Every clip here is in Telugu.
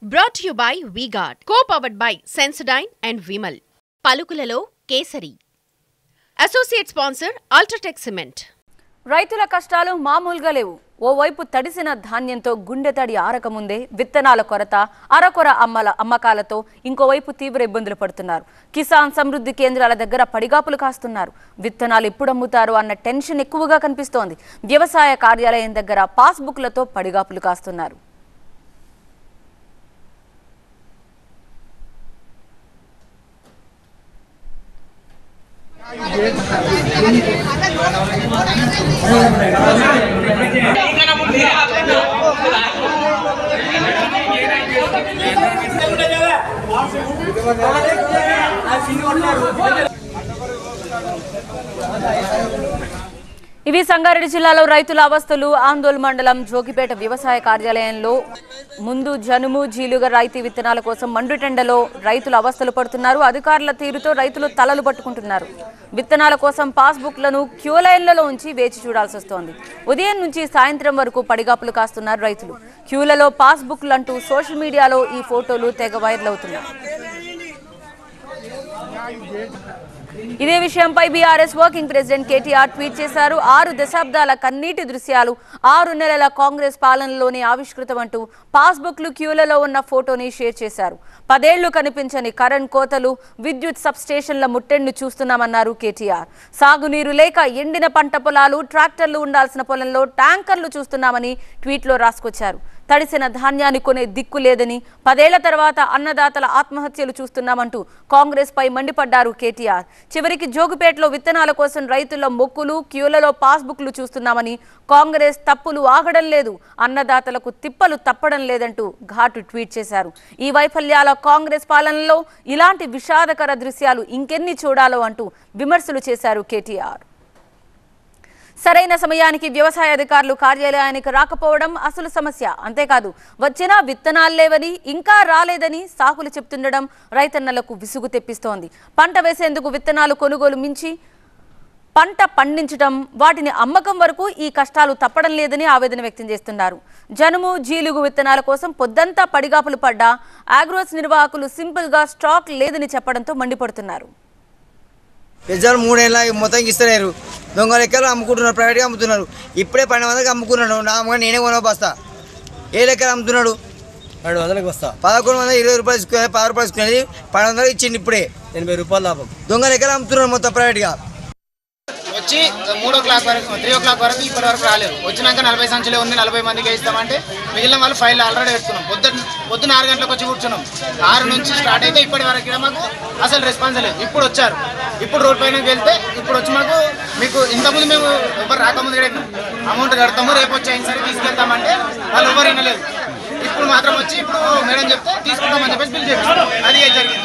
brought you by V-Guard co powered by Sensodyne and Vimal పలుకులలో Kesari associate sponsor UltraTech cement రైతుల కష్టాలు మామూలుగా లేవు ఓవైపు తడిసిన ధాన్యంతో గుండె తడి ఆరకముందే విత్తనాల కొరత అరకొర అమ్మల అమ్మకాలతో ఇంకోవైపు తీవ్ర ఇబ్బందులు పడుతున్నారు కిసాన్ సమృద్ధి కేంద్రాల దగ్గర పడిగాపులు కాస్తున్నారు విత్తనాలు ఎప్పుడు అమ్ముతారు అన్న టెన్షన్ ఎక్కువగా కనిపిస్తోంది వ్యవసాయ కార్యాలయం దగ్గర పాస్బుక్లతో పడిగాపులు కాస్తున్నారు ఇవి సంగారెడ్డి జిల్లాలో రైతుల అవస్థలు ఆందోళన మండలం జోగిపేట వ్యవసాయ కార్యాలయంలో ముందు జనుము జీలుగ రైతు విత్తనాల కోసం మండుటెండలో రైతులు అవస్థలు పడుతున్నారు అధికారుల తీరుతో రైతులు తలలు పట్టుకుంటున్నారు విత్తనాల కోసం పాస్బుక్లను క్యూ లైన్లలో ఉంచి వేచి చూడాల్సి వస్తోంది ఉదయం నుంచి సాయంత్రం వరకు పడిగాపులు కాస్తున్నారు రైతులు క్యూలలో పాస్బుక్లు అంటూ సోషల్ మీడియాలో ఈ ఫోటోలు తెగ వైరల్ అవుతున్నాయి ఇదే విషయంపై BRS working president KTR tweet చేశారు ఆరు దశాబ్దాల కన్నీటి దృశ్యాలు ఆరు నెలల కాంగ్రెస్ పాలనలోనే ఆవిష్కృతమంటూ పాస్బుక్లు క్యూలలో ఉన్న ఫోటోని షేర్ చేశారు పదేళ్లు కనిపించని కరెంట్ కోతలు విద్యుత్ సబ్ స్టేషన్ల ముట్టెండు చూస్తున్నామన్నారు కేటీఆర్ సాగునీరు లేక ఎండిన పంట పొలాలు ట్రాక్టర్లు ఉండాల్సిన పొలంలో ట్యాంకర్లు చూస్తున్నామని ట్వీట్లో రాసుకొచ్చారు తడిసిన ధాన్యాన్ని కొనే దిక్కు లేదని పదేళ్ల తర్వాత అన్నదాతల ఆత్మహత్యలు చూస్తున్నామంటూ కాంగ్రెస్ పై మండిపడ్డారు కేటీఆర్ చివరికి జోగుపేటలో విత్తనాల కోసం రైతుల మొక్కులు క్యూలలో పాస్బుక్లు చూస్తున్నామని కాంగ్రెస్ తప్పులు ఆగడం లేదు అన్నదాతలకు తిప్పలు తప్పడం లేదంటూ ఘాటు ట్వీట్ చేశారు ఈ వైఫల్యాల కాంగ్రెస్ పాలనలో ఇలాంటి విషాదకర దృశ్యాలు ఇంకెన్ని చూడాలో అంటూ విమర్శలు చేశారు కేటీఆర్ సరైన సమయానికి వ్యవసాయ అధికారులు కార్యాలయానికి రాకపోవడం అసలు సమస్య అంతేకాదు వచ్చినా విత్తనాలు లేవని ఇంకా రాలేదని సాకులు చెప్తుండడం రైతన్నలకు విసుగు తెప్పిస్తోంది పంట వేసేందుకు విత్తనాలు కొనుగోలు మించి పంట పండించడం వాటిని అమ్మకం వరకు ఈ కష్టాలు తప్పడం లేదని ఆవేదన వ్యక్తం చేస్తున్నారు జనుము జీలుగు విత్తనాల కోసం పొద్దంతా పడిగాపులు పడ్డా ఆగ్రోస్ నిర్వాహకులు సింపుల్గా స్టాక్ లేదని చెప్పడంతో మండిపడుతున్నారు పెద్దలు మూడేళ్ళ మొత్తం ఇస్తలేరు దొంగ లెక్కలు అమ్ముకుంటున్నారు ప్రైవేట్గా అమ్ముతున్నారు ఇప్పుడే పన్నెండు వందలకి అమ్ముకున్నాడు నా అమ్మగా నేనే కొన బస్తా ఏ లెక్కలు అమ్ముతున్నాడు రెండు వందలకి వస్తా పదకొండు వందల ఇరవై రూపాయలు తీసుకునేది పది రూపాయలు తీసుకునేది పన్నెండు వందలకి ఇచ్చింది ఇప్పుడే ఎనభై రూపాయలు లాభం దొంగ లెక్కలు అమ్ముతున్నారు మొత్తం ప్రైవేట్గా వచ్చి మూడో క్లాక్ వరకు త్రీ ఓ క్లాక్ వరకు ఇప్పటి వరకు రాలేరు వచ్చినాక నలభై సంచులే ఉంది నలభై మందికి ఇస్తామంటే మిగిలిన వాళ్ళు ఫైల్ ఆల్రెడీ పెట్టుకున్నాం పొద్దున్న పొద్దున్న ఆరు గంటలకు వచ్చి కూర్చున్నాం ఆరు నుంచి స్టార్ట్ అయితే ఇప్పటి వరకు ఇక్కడ మాకు అసలు రెస్పాన్స్ లేదు ఇప్పుడు వచ్చారు ఇప్పుడు రోడ్ పైన వెళ్తే ఇప్పుడు వచ్చి మాకు మీకు ఇంతకుముందు మేము ఎవరు రాకముందు ఇక్కడ అమౌంట్ కడతాము రేపు వచ్చి అయిన సరే తీసుకెళ్తామంటే వాళ్ళు ఎవరు వినలేదు ఇప్పుడు మాత్రం వచ్చి ఇప్పుడు మేడం చెప్తే తీసుకుంటామని చెప్పేసి బిల్ చేపిస్తాం అది జరిగింది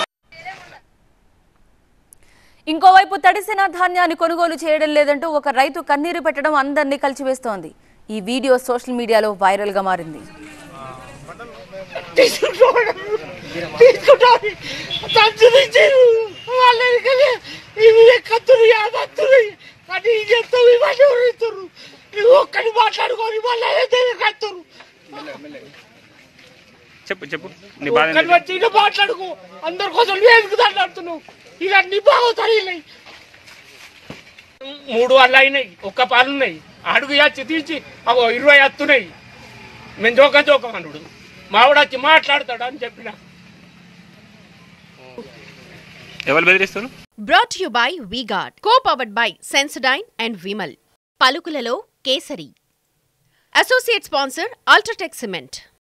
ఇంకోవైపు తడిసిన ధాన్యాన్ని కొనుగోలు చేయడం లేదంటూ ఒక రైతు కన్నీరు పెట్టడం అందరినీ కలిచివేస్తోంది ఈ వీడియో సోషల్ మీడియాలో వైరల్ గా మారింది తీసుకుంటాను సంచులించారు వాళ్ళని కదా ఇవి కత్తురు యాదత్తురు కానీ ఇది ఎంత ఇవన్నీ ఇస్తారు నువ్వు ఒక్కడి మాట్లాడుకొని మళ్ళీ కత్తురు చెప్పు చెప్పు నీ బాధ ఒక్కడి వచ్చి ఇక మాట్లాడుకో అందరి కోసం నువ్వు ఎందుకు మాట్లాడుతున్నావు ఇక అన్ని బాగుతాయి మూడు వల్ల అయినాయి ఒక్క పాలు ఉన్నాయి అడుగు వచ్చి తీర్చి అగో ఇరవై వస్తున్నాయి మేము జోకం జోకం అనుడు మావిడ వచ్చి మాట్లాడతాడు అని చెప్పిన ఎవరు బెదిరిస్తారు brought you by V-Guard co powered by Sensodyne and Vimal పలుకులలో Kesari associate sponsor UltraTech cement